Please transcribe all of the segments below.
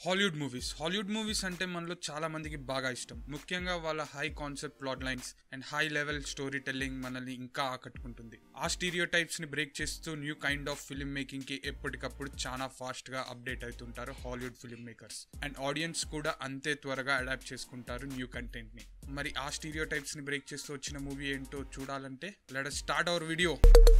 Hollywood movies Hollywood movies అంటే మనలో చాలా మందికి బాగా ఇష్టం ముఖ్యంగా వాళ్ళ high concept plot lines and high level story telling మనల్ని ఇంకా ఆకట్టుకుంటుంది ఆ స్టీరియో టైప్స్ ని బ్రేక్ చేస్తూ new kind of film making కి ఎప్పటికప్పుడు చాలా ఫాస్ట్ గా అప్డేట్ అవుతుంటారు Hollywood film makers and audience కూడా అంతే త్వరగా అడాప్ట్ చేసుకుంటారు న్యూ కంటెంట్ ని మరి ఆ స్టీరియో టైప్స్ ని బ్రేక్ చేస్తూ వచ్చిన మూవీ ఏంటో చూడాలంటే లెట్ స్టార్ట్ అవర్ వీడియో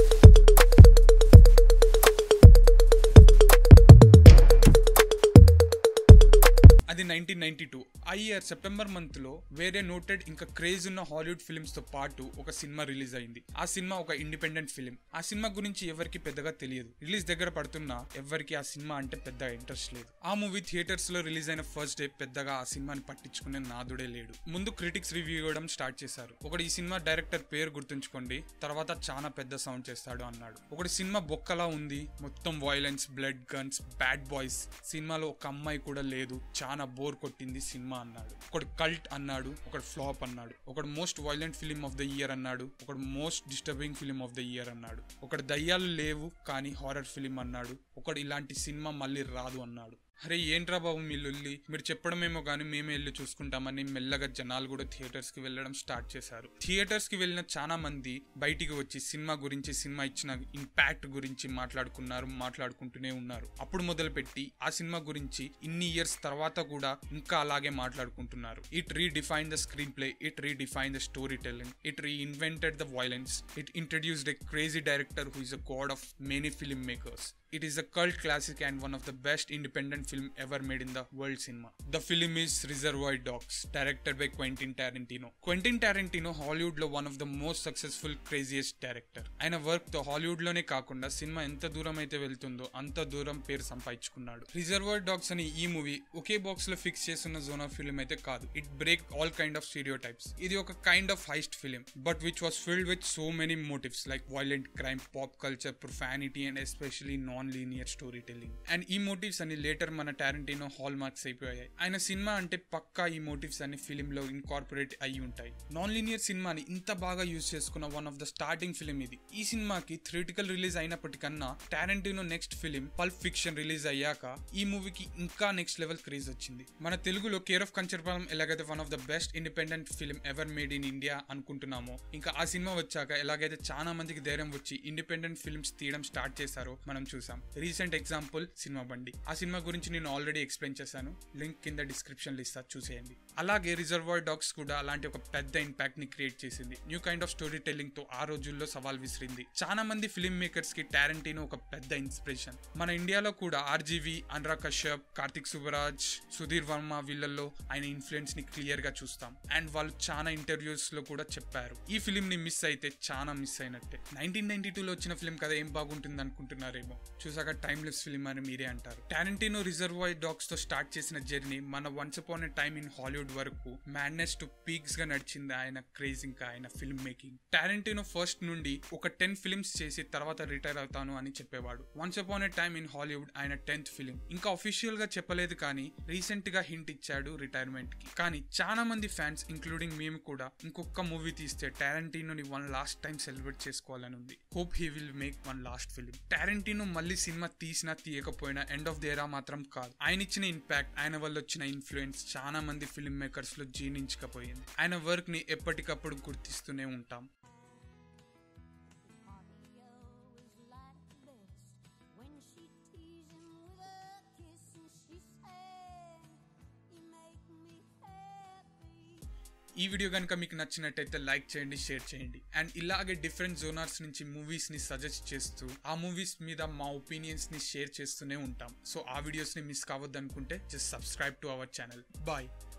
అది నైన్టీన్ నైన్టీ టూ ఆ ఇయర్ సెప్టెంబర్ మంత్ లో వేరే నోటెడ్ ఇంకా క్రేజ్ ఉన్న హాలీవుడ్ ఫిల్మ్స్ తో పాటు ఒక సినిమా రిలీజ్ అయింది ఆ సినిమా ఒక ఇండిపెండెంట్ ఫిల్మ్ ఆ సినిమా గురించి ఎవరికి పెద్దగా తెలియదు రిలీజ్ దగ్గర పడుతున్నా ఎవరికి ఆ సినిమా అంటే పెద్దగా ఇంట్రెస్ట్ లేదు ఆ మూవీ థియేటర్స్ లో రిలీజ్ అయిన ఫస్ట్ డే పెద్దగా ఆ సినిమాని పట్టించుకునే నాదుడే లేడు ముందు క్రిటిక్స్ రివ్యూ ఇవ్వడం స్టార్ట్ చేశారు ఒకటి ఈ సినిమా డైరెక్టర్ పేరు గుర్తుంచుకోండి తర్వాత చాలా పెద్ద సౌండ్ చేస్తాడు అన్నాడు ఒకటి సినిమా బొక్కలా ఉంది మొత్తం violence blood guns bad boys సినిమాలో ఒక అమ్మాయి కూడా లేదు చాలా బోర్ కొట్టింది సినిమా అన్నాడు ఒకడు కల్ట్ అన్నాడు ఒకడు ఫ్లాప్ అన్నాడు ఒకడు most violent film of the year అన్నాడు ఒకడు most disturbing film of the year అన్నాడు ఒకడు దయ్యాలు లేవు కానీ హారర్ ఫిలిం అన్నాడు ఒకడు ఇలాంటి సినిమా మళ్ళీ రాదు అన్నాడు అరే ఏంట్రా బాబు మీ లొల్లి మీరు చెప్పడమేమో కానీ మేమే వెళ్ళి చూసుకుంటామని మెల్లగా జనాలు కూడా థియేటర్స్ కి వెళ్ళడం స్టార్ట్ చేశారు థియేటర్స్ కి వెళ్ళిన చాలా మంది బయటికి వచ్చి సినిమా గురించి సినిమా ఇచ్చిన ఇంపాక్ట్ గురించి మాట్లాడుకున్నారు మాట్లాడుకుంటూనే ఉన్నారు అప్పుడు మొదలుపెట్టి ఆ సినిమా గురించి ఇన్ని ఇయర్స్ తర్వాత కూడా ఇంకా అలాగే మాట్లాడుకుంటున్నారు it redefine the screen play it redefine the story telling it reinvented the violence it introduced a crazy director who is a god of many film makers It is a cult classic and one of the best independent film ever made in the world cinema. The film is Reservoir Dogs, directed by Quentin Tarantino. Quentin Tarantino Hollywood లో one of the most successful craziest director ఆయన work తో Hollywood లోనే కాకుండా cinema ఎంత దూరం అయితే వెళ్తుందో అంత దూరం పేరు సంపాదించుకున్నాడు రిజర్వర్ డాగ్స్ అని ఈ మూవీ ఒకే బాక్స్ లో ఫిక్స్ చేస్తున్న జోన్ ఆఫ్ ఫిల్మ్ అయితే కాదు it break all kind of stereo types ఇది ఒక kind of heist film but which was filled with so many motives like violent crime pop culture profanity and especially non linear story telling and ఈ motives అన్ని later మన Tarantino hall marks అయిపోయాయి ఆయన cinema అంటే పక్కా ఈ motives అన్ని film లో incorporate అయి ఉంటాయి నాన్ లీనియర్ సినిమాని ఇంత బాగా యూజ్ చేసుకున్న one of the starting film ఇది ఈ సినిమాకి థియేటికల్ రిలీజ్ అయినప్పటికన్నా Tarantino next film pulp fiction release అయ్యాక ఈ మూవీకి ఇంకా నెక్స్ట్ లెవెల్ క్రేజ్ వచ్చింది మన తెలుగులో కేర్ ఆఫ్ కంచర్పాలెం ఎలాగైతే one of the best independent film ever made in India అనుకుంటున్నామో ఇంకా ఆ సినిమా వచ్చాక ఎలాగైతే చాలా మందికి ధైర్యం వచ్చి ఇండిపెండెంట్ ఫిల్మ్స్ తీయడం స్టార్ట్ చేశారో మనం చూసాం రీసెంట్ ఎగ్జాంపుల్ సినిమా బండి ఆ సినిమా గురించి నేను ఆల్రెడీ ఎక్స్ప్లెయిన్ చేశాను లింక్ కింద డిస్క్రిప్షన్ లో ఇస్తా చూసేయండి అలాగే రిజర్వాయర్ డాగ్స్ కూడా అలాంటి ఒక పెద్ద ఇంపాక్ట్ ని క్రియేట్ చేసింది new kind of story telling తో ఆ రోజుల్లో సవాల్ విసిరింది చాలా మంది ఫిల్మ్ మేకర్స్ కి టారెంటీనో ఒక పెద్ద ఇన్స్పిరేషన్ మన ఇండియాలో కూడా ఆర్జీవి అనురా కశ్యప్ కార్తిక్ సుబరాజ్ సుధీర్ వర్మ వీళ్ళల్లో ఆయన ఇన్ఫ్లుయెన్స్ ని క్లియర్ గా చూస్తాం అండ్ వాళ్ళు చాలా ఇంటర్వ్యూస్ లో కూడా చెప్పారు ఈ ఫిలిం ని మిస్ అయితే చాలా మిస్ అయినట్టే నైన్టీన్ నైన్టీ టూ లో వచ్చిన ఫిలిం కదా ఏం బాగుంటుంది అనుకుంటున్నారేమో చూసాక టైమ్లెస్ ఫిలిం అని మీరే అంటారు టారెంటీనో రిజర్వాయర్ డాగ్స్ తో స్టార్ట్ చేసిన జర్నీ మన once upon a time in Hollywood వరకు మ్యాడ్నెస్ టు పీక్స్ గా నడిచింది ఆయన క్రేజ్ ఇంకా ఆయన ఫిల్మ్ మేకింగ్ టారెంటీనో ఫస్ట్ నుండి ఒక టెన్ ఫిల్మ్స్ చేసి తర్వాత రిటైర్ అవుతాను అని చెప్పేవాడు once upon a time in Hollywood ఆయన టెన్త్ ఫిలిం ఇంకా అఫీషియల్ గా చెప్పలేదు కానీ రీసెంట్ గా హింట్ ఇచ్చాడు రిటైర్మెంట్ కి కానీ చాలా మంది ఫ్యాన్స్ ఇంక్లూడింగ్ మేము కూడా ఇంకొక మూవీ తీస్తే టారెంటీనోని వన్ లాస్ట్ టైం సెలబ్రేట్ చేసుకోవాలని ఉంది hope he will make one last film Tarantino మళ్ళీ సినిమా తీసినా తీయకపోయినా ఎండ్ ఆఫ్ ది ఎరా మాత్రం కాదు ఆయన ఇచ్చిన ఇంపాక్ట్ ఆయన వల్ల వచ్చిన ఇన్ఫ్లుయెన్స్ చాలా మంది ఫిల్మ్ మేకర్స్ లో జీర్ణించకపోయింది ఆయన వర్క్ ని ఎప్పటికప్పుడు గుర్తిస్తూనే ఉంటాం Mario is like this when she teased him with a kiss and she said, "You make me happy." ఈ వీడియో కనుక మీకు నచ్చినట్టయితే లైక్ చేయండి షేర్ చేయండి అండ్ ఇలాగే డిఫరెంట్ జోనర్స్ నుంచి మూవీస్ ని సజెస్ట్ చేస్తూ ఆ మూవీస్ మీద మా ఒపీనియన్స్ ని షేర్ చేస్తూనే ఉంటాం సో ఆ వీడియోస్ ని మిస్ కావద్దు అనుకుంటే just subscribe to our channel bye